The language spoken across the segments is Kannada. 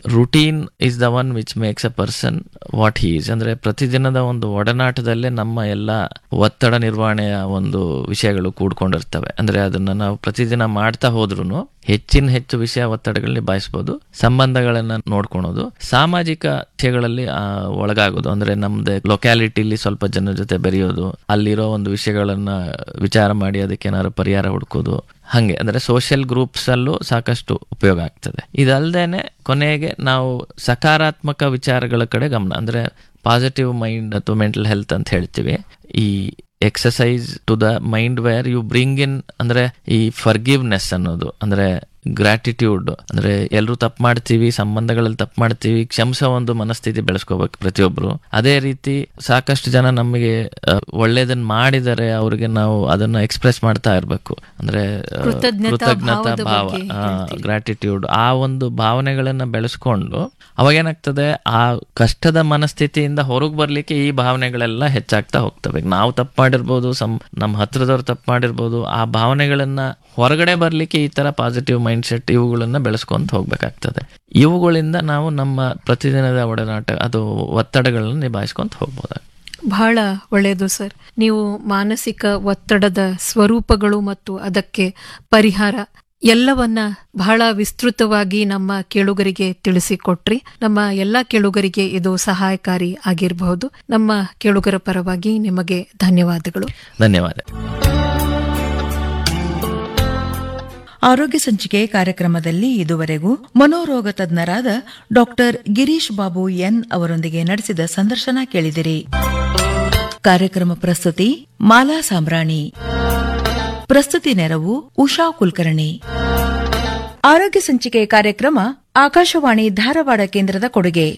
Routine is the one which makes a person what he is ಅಂದ್ರೆ ಪ್ರತಿದಿನದ ಒಂದು ಒಡನಾಟದಲ್ಲೇ ನಮ್ಮ ಎಲ್ಲ ಒತ್ತಡ ನಿರ್ವಹಣೆಯ ಒಂದು ವಿಷಯಗಳು ಕೂಡ್ಕೊಂಡಿರ್ತವೆ ಅಂದ್ರೆ ಅದನ್ನ ನಾವು ಪ್ರತಿದಿನ ಮಾಡ್ತಾ ಹೋದ್ರೂ ಹೆಚ್ಚಿನ ಹೆಚ್ಚು ವಿಷಯ ಒತ್ತಡಗಳನ್ನ ನಿಭಾಯಿಸಬಹುದು ಸಂಬಂಧಗಳನ್ನ ನೋಡ್ಕೊಳೋದು ಸಾಮಾಜಿಕ ವಿಷಯಗಳಲ್ಲಿ ಆ, ಒಳಗಾಗೋದು ಅಂದ್ರೆ ನಮ್ದು ಲೊಕ್ಯಾಲಿಟಿಲಿ ಸ್ವಲ್ಪ ಜನರ ಜೊತೆ ಬೆರೆಯೋದು ಅಲ್ಲಿರೋ ಒಂದು ವಿಷಯಗಳನ್ನ ವಿಚಾರ ಮಾಡಿ ಅದಕ್ಕೆ ಏನಾದ್ರು ಪರಿಹಾರ ಹುಡ್ಕೋದು ಹಂಗೆ ಅಂದ್ರೆ ಸೋಷಿಯಲ್ ಗ್ರೂಪ್ಸ್ ಅಲ್ಲೂ ಸಾಕಷ್ಟು ಉಪಯೋಗ ಆಗ್ತದೆ ಇದಲ್ದೇನೆ ಕೊನೆಗೆ ನಾವು ಸಕಾರಾತ್ಮಕ ವಿಚಾರಗಳ ಕಡೆ ಗಮನ ಅಂದ್ರೆ ಪಾಸಿಟಿವ್ ಮೈಂಡ್ ಅಥವಾ ಮೆಂಟಲ್ ಹೆಲ್ತ್ ಅಂತ ಹೇಳ್ತೀವಿ ಈ exercise to the mind where you bring in ಅಂದ್ರೆ ಈ ಫರ್ಗಿವ್ನೆಸ್ ಅನ್ನೋದು ಅಂದ್ರೆ ಗ್ರಾಟಿಟ್ಯೂಡ್ ಅಂದ್ರೆ ಎಲ್ಲರೂ ತಪ್ಪು ಮಾಡ್ತೀವಿ ಸಂಬಂಧಗಳಲ್ಲಿ ತಪ್ಪು ಮಾಡ್ತೀವಿ ಕ್ಷಮಿಸೋ ಒಂದು ಮನಸ್ಥಿತಿ ಬೆಳೆಸ್ಕೋಬೇಕು ಪ್ರತಿಯೊಬ್ರು ಅದೇ ರೀತಿ ಸಾಕಷ್ಟು ಜನ ನಮಗೆ ಆ, ಒಳ್ಳೇದನ್ನ ಮಾಡಿದರೆ ಅವ್ರಿಗೆ ನಾವು ಅದನ್ನ ಎಕ್ಸ್ಪ್ರೆಸ್ ಮಾಡ್ತಾ ಇರ್ಬೇಕು ಅಂದ್ರೆ ಆ, ಕೃತಜ್ಞತಾ ಕೃತಜ್ಞತಾ ಭಾವದ ಭಾವ ಬಗ್ಗೆ ಹೇಳ್ತೀರಿ. ಗ್ರಾಟಿಟ್ಯೂಡ್ ಆ ಒಂದು ಭಾವನೆಗಳನ್ನ ಬೆಳೆಸ್ಕೊಂಡು ಅವಾಗ ಏನಾಗ್ತದೆ ಆ ಕಷ್ಟದ ಮನಸ್ಥಿತಿಯಿಂದ ಹೊರಗೆ ಬರ್ಲಿಕ್ಕೆ ಈ ಭಾವನೆಗಳೆಲ್ಲ ಹೆಚ್ಚಾಗ್ತಾ ಹೋಗ್ತವೆ ನಾವು ತಪ್ಪು ಮಾಡಿರ್ಬೋದು ಸಂ ನಮ್ಮ ಹತ್ರದವ್ರು ತಪ್ಪು ಮಾಡಿರ್ಬೋದು ಆ ಭಾವನೆಗಳನ್ನ ಹೊರಗಡೆ ಬರ್ಲಿಕ್ಕೆ ಈ ತರ ಪಾಸಿಟಿವ್ ಮೈಂಡ್ ಸೆಟ್ ಇವುಗಳನ್ನ ಬೆಳೆಸ್ಕೊಂತ ಹೋಗ್ಬೇಕಾಗ್ತದೆ ಇವುಗಳಿಂದ ನಾವು ನಮ್ಮ ಪ್ರತಿದಿನದ ಒಡನಾಟ ಅದು ಒತ್ತಡಗಳನ್ನ ನಿಭಾಯಿಸ್ಕೊಂತ ಹೋಗ್ಬೋದು ಬಹಳ ಒಳ್ಳೆಯದು ಸರ್ ನೀವು ಮಾನಸಿಕ ಒತ್ತಡದ ಸ್ವರೂಪಗಳು ಮತ್ತು ಅದಕ್ಕೆ ಪರಿಹಾರ ಎಲ್ಲವನ್ನ ಬಹಳ ವಿಸ್ತೃತವಾಗಿ ನಮ್ಮ ಕೇಳುಗರಿಗೆ ತಿಳಿಸಿಕೊಟ್ರಿ ನಮ್ಮ ಎಲ್ಲ ಕೇಳುಗರಿಗೆ ಇದು ಸಹಾಯಕಾರಿ ಆಗಿರಬಹುದು ನಮ್ಮ ಕೇಳುಗರ ಪರವಾಗಿ ನಿಮಗೆ ಧನ್ಯವಾದಗಳು ಧನ್ಯವಾದ ಆರೋಗ್ಯ ಸಂಚಿಕೆ ಕಾರ್ಯಕ್ರಮದಲ್ಲಿ ಇದುವರೆಗೂ ಮನೋರೋಗ ತಜ್ಞರಾದ ಡಾಕ್ಟರ್ ಗಿರೀಶ್ ಬಾಬು ಎನ್ ಅವರೊಂದಿಗೆ ನಡೆಸಿದ ಸಂದರ್ಶನ ಕೇಳಿದಿರಿ ಕಾರ್ಯಕ್ರಮ ಪ್ರಸ್ತುತಿ ಮಾಲಾ ಸಾಂಬ್ರಾಣಿ ಪ್ರಸ್ತುತಿ ನೆರವು ಉಷಾ ಕುಲಕರ್ಣಿ ಆರೋಗ್ಯ ಸಂಚಿಕೆ ಕಾರ್ಯಕ್ರಮ ಆಕಾಶವಾಣಿ ಧಾರವಾಡ ಕೇಂದ್ರದ ಕೊಡುಗೆ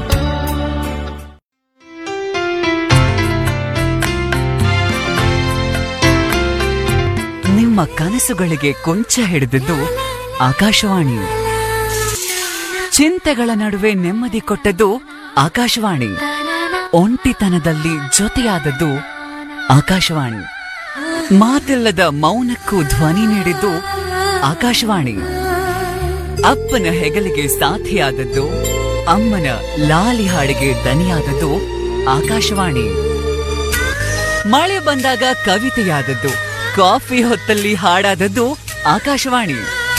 ನಿಮ್ಮ ಕನಸುಗಳಿಗೆ ಕೊಂಚ ಹಿಡಿದಿದ್ದು ಆಕಾಶವಾಣಿ ಚಿಂತೆಗಳ ನಡುವೆ ನೆಮ್ಮದಿ ಕೊಟ್ಟದ್ದು ಆಕಾಶವಾಣಿ ಒಂಟಿತನದಲ್ಲಿ ಜೊತೆಯಾದದ್ದು ಆಕಾಶವಾಣಿ ಮಾತಿಲ್ಲದ ಮೌನಕ್ಕೂ ಧ್ವನಿ ನೀಡಿದ್ದು ಆಕಾಶವಾಣಿ ಅಪ್ಪನ ಹೆಗಲಿಗೆ ಸಾಥಿಯಾದದ್ದು ಅಮ್ಮನ ಲಾಲಿ ಹಾಡಿಗೆ ದನಿಯಾದದ್ದು ಆಕಾಶವಾಣಿ ಮಳೆ ಬಂದಾಗ ಕವಿತೆಯಾದದ್ದು ಕಾಫಿ ಹೊತ್ತಲ್ಲಿ ಹಾಡಾದದ್ದು ಆಕಾಶವಾಣಿ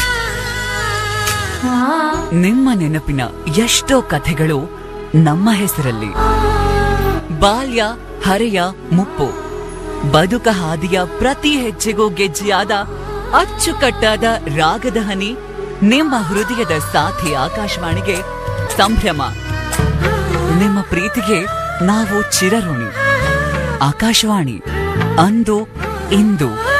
ನಿಮ್ಮ ನೆನಪಿನ ಎಷ್ಟೋ ಕಥೆಗಳು ನಮ್ಮ ಹೆಸರಲ್ಲಿ ಬಾಲ್ಯ ಹರೆಯ ಮುಪ್ಪು ಬದುಕ ಹಾದಿಯ ಪ್ರತಿ ಹೆಜ್ಜೆಗೂ ಗೆಜ್ಜೆಯಾದ ಅಚ್ಚುಕಟ್ಟಾದ ರಾಗದ ಹನಿ ನಿಮ್ಮ ಹೃದಯದ ಸಾಥಿ ಆಕಾಶವಾಣಿಗೆ ಸಂಭ್ರಮ ನಿಮ್ಮ ಪ್ರೀತಿಗೆ ನಾವು ಚಿರಋಣಿ ಆಕಾಶವಾಣಿ ಅಂದು ಇಂದು